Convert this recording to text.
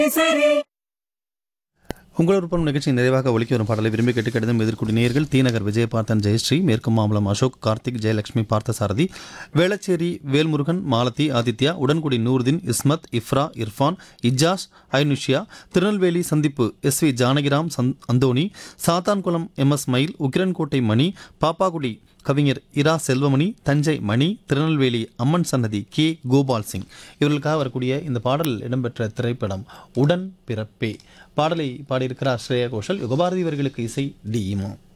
உங்கள் விருப்பம் நிகழ்ச்சி நிறைவாக ஒலிக்க வரும் பாடலை விரும்பி கேட்டு கடிதம் எதிர்க்கூடிய நேயர்கள் தீநகர் விஜயபார்த்தன் ஜெயஸ்ரீ மேற்கு மாம்பலம் அசோக் கார்த்திக் ஜெயலட்சுமி பார்த்தசாரதி வேளச்சேரி வேல்முருகன் மாலதி ஆதித்யா உடன்குடி நூர்தீன் இஸ்மத் இஃப்ரா இர்ஃபான் இஜாஸ் ஐனுஷியா திருநெல்வேலி சந்திப்பு எஸ் வி ஜானகிராம் சந் அந்தோணி சாத்தான்குளம் எம் எஸ் மயில் உக்கிரன்கோட்டை மணி பாப்பாகுடி கவிஞர் இரா செல்வமணி தஞ்சை மணி திருநெல்வேலி அம்மன் சன்னதி கே கோபால் சிங் இவர்களுக்காக வரக்கூடிய இந்த பாடல் இடம்பெற்ற திரைப்படம் உடன் பிறப்பே பாடலை பாடியிருக்கிறார் ஸ்ரேயா கோஷல் யுகபாரதி இவர்களுக்கு இசை டி இமோ